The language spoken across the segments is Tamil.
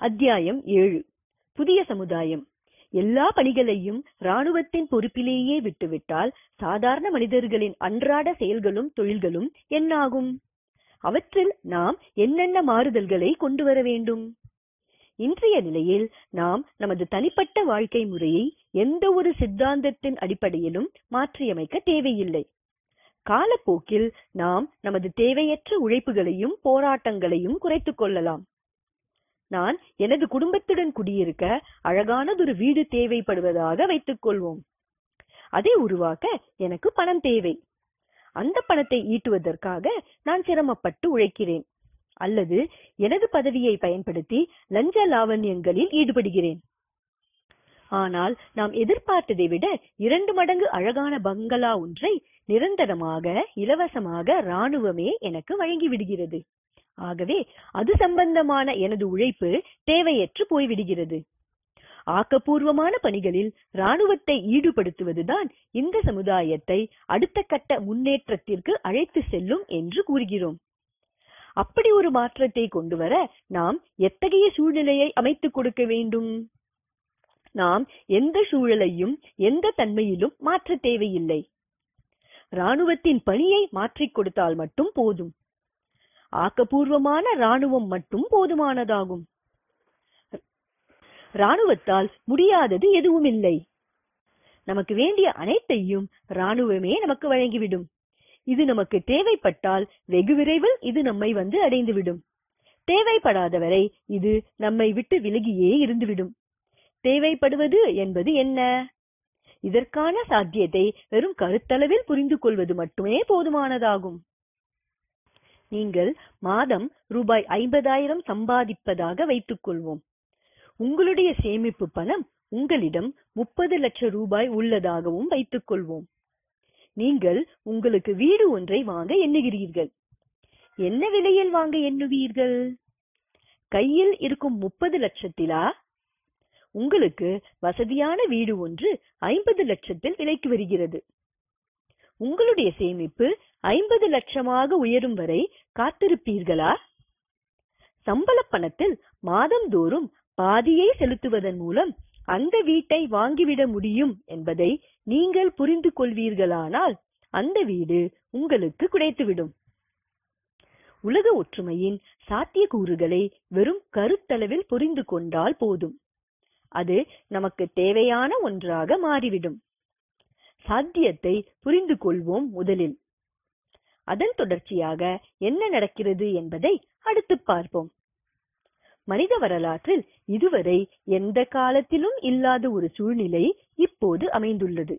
அத்தியாயம் ஏழு புதிய சமுதாயம் எல்லா பணிகளையும் ராணுவத்தின் பொறுப்பிலேயே விட்டுவிட்டால் சாதாரண மனிதர்களின் அன்றாட செயல்களும் தொழில்களும் என்னாகும் அவற்றில் நாம் என்னென்ன மாறுதல்களை கொண்டு வர வேண்டும் இன்றைய நிலையில் நாம் நமது தனிப்பட்ட வாழ்க்கை முறையை எந்த ஒரு சித்தாந்தத்தின் அடிப்படையிலும் மாற்றியமைக்க தேவையில்லை காலப்போக்கில் நாம் நமது தேவையற்ற உழைப்புகளையும் போராட்டங்களையும் குறைத்துக் கொள்ளலாம் நான் எனது குடும்பத்துடன் குடியிருக்க அழகானதொரு வீடு தேவைப்படுவதாக வைத்துக் கொள்வோம் அதை உருவாக்க எனக்கு பணம் தேவை அந்த பணத்தை ஈட்டுவதற்காக நான் சிரமப்பட்டு உழைக்கிறேன் அல்லது எனது பதவியை பயன்படுத்தி லஞ்ச லாவண்யங்களில் ஈடுபடுகிறேன் ஆனால் நாம் எதிர்பார்த்ததை விட இரண்டு மடங்கு அழகான பங்களா ஒன்றை நிரந்தரமாக இலவசமாக ராணுவமே எனக்கு வழங்கி விடுகிறது ஆகவே அது சம்பந்தமான எனது உழைப்பு தேவையற்று போய்விடுகிறது ஆக்கப்பூர்வமான பணிகளில் ராணுவத்தை ஈடுபடுத்துவதுதான் இந்த சமுதாயத்தை அடுத்த கட்ட முன்னேற்றத்திற்கு அழைத்து செல்லும் என்று கூறுகிறோம் அப்படி ஒரு மாற்றத்தை கொண்டு வர நாம் எத்தகைய சூழ்நிலையை அமைத்துக் கொடுக்க வேண்டும் நாம் எந்த சூழலையும் எந்த தன்மையிலும் மாற்ற தேவையில்லை ராணுவத்தின் பணியை மாற்றிக் கொடுத்தால் மட்டும் போதும் ஆக்கப்பூர்வமான ராணுவம் மட்டும் போதுமானதாகும் ராணுவத்தால் முடியாதது எதுவும் இல்லை நமக்கு வேண்டிய அனைத்தையும் ராணுவமே நமக்கு வழங்கிவிடும் இது நமக்கு தேவைப்பட்டால் வெகு விரைவில் இது நம்மை வந்து அடைந்துவிடும் தேவைப்படாதவரை இது நம்மை விட்டு விலகியே இருந்துவிடும் தேவைப்படுவது என்பது என்ன இதற்கான சாத்தியத்தை வெறும் கருத்தளவில் புரிந்து கொள்வது மட்டுமே போதுமானதாகும் நீங்கள் மாதம் ரூபாய் ஐம்பதாயிரம் சம்பாதிப்பதாக வைத்துக் கொள்வோம் உங்களுடைய சேமிப்பு பணம் உங்களிடம் முப்பது லட்சம் ரூபாய் உள்ளதாகவும் வைத்துக் கொள்வோம் நீங்கள் உங்களுக்கு வீடு ஒன்றை வாங்க எண்ணுகிறீர்கள் என்ன விலையில் வாங்க எண்ணுவீர்கள் கையில் இருக்கும் முப்பது லட்சத்திலா உங்களுக்கு வசதியான வீடு ஒன்று ஐம்பது லட்சத்தில் விலைக்கு வருகிறது உங்களுடைய சேமிப்பு ஐம்பது லட்சமாக உயரும் வரை காத்திருப்பீர்களா சம்பள பணத்தில் மாதந்தோறும் பாதியை செலுத்துவதன் மூலம் அந்த வீட்டை வாங்கிவிட முடியும் என்பதை நீங்கள் புரிந்து கொள்வீர்களானால் அந்த வீடு உங்களுக்கு கிடைத்துவிடும் உலக ஒற்றுமையின் சாத்தியக்கூறுகளை வெறும் கருத்தளவில் புரிந்து கொண்டால் போதும் அது நமக்கு தேவையான ஒன்றாக மாறிவிடும் சாத்தியத்தை புரிந்து கொள்வோம் முதலில் அதன் தொடர்ச்சியாக என்ன நடக்கிறது என்பதை அடுத்து பார்ப்போம் மனித வரலாற்றில் இதுவரை எந்த காலத்திலும் இல்லாத ஒரு சூழ்நிலை இப்போது அமைந்துள்ளது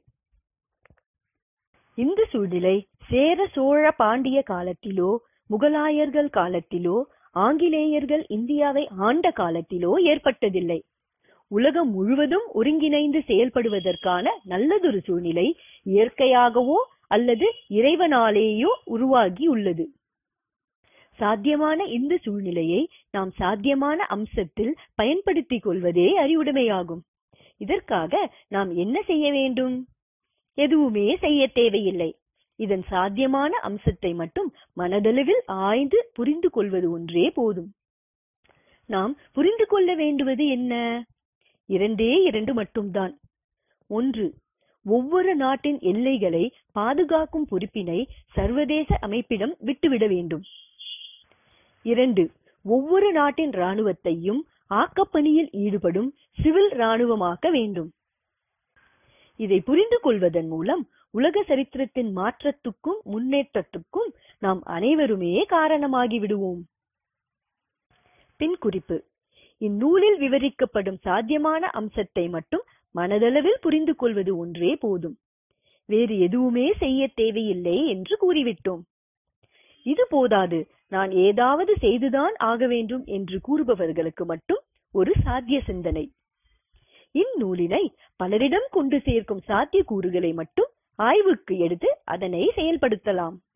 இந்த சூழ்நிலை சேர சோழ பாண்டிய காலத்திலோ முகலாயர்கள் காலத்திலோ ஆங்கிலேயர்கள் இந்தியாவை ஆண்ட காலத்திலோ ஏற்பட்டதில்லை உலகம் முழுவதும் ஒருங்கிணைந்து செயல்படுவதற்கான நல்லதொரு சூழ்நிலை இயற்கையாகவோ அல்லது இறைவனாலேயோ உருவாகி உள்ளது சாத்தியமான இந்த சூழ்நிலையை நாம் சாத்தியமான அம்சத்தில் பயன்படுத்திக் கொள்வதே அறிவுடைமையாகும் இதற்காக நாம் என்ன செய்ய வேண்டும் எதுவுமே செய்ய தேவையில்லை இதன் சாத்தியமான அம்சத்தை மட்டும் மனதளவில் ஆய்ந்து புரிந்து கொள்வது ஒன்றே போதும் நாம் புரிந்து கொள்ள வேண்டுவது என்ன இரண்டே இரண்டு மட்டும்தான் ஒன்று ஒவ்வொரு நாட்டின் எல்லைகளை பாதுகாக்கும் பொறுப்பினை சர்வதேச அமைப்பிடம் விட்டுவிட வேண்டும் இரண்டு ஒவ்வொரு நாட்டின் ராணுவத்தையும் ஆக்கப்பணியில் ஈடுபடும் சிவில் ராணுவமாக்க வேண்டும் இதை புரிந்து கொள்வதன் மூலம் உலக சரித்திரத்தின் மாற்றத்துக்கும் முன்னேற்றத்துக்கும் நாம் அனைவருமே காரணமாகி விடுவோம் பின் குறிப்பு இந்நூலில் விவரிக்கப்படும் சாத்தியமான அம்சத்தை மட்டும் மனதளவில் புரிந்து கொள்வது ஒன்றே போதும் வேறு எதுவுமே செய்ய தேவையில்லை என்று கூறிவிட்டோம் இது போதாது நான் ஏதாவது செய்துதான் ஆக வேண்டும் என்று கூறுபவர்களுக்கு மட்டும் ஒரு சாத்திய சிந்தனை இந்நூலினை பலரிடம் கொண்டு சேர்க்கும் சாத்திய கூறுகளை மட்டும் ஆய்வுக்கு எடுத்து அதனை செயல்படுத்தலாம்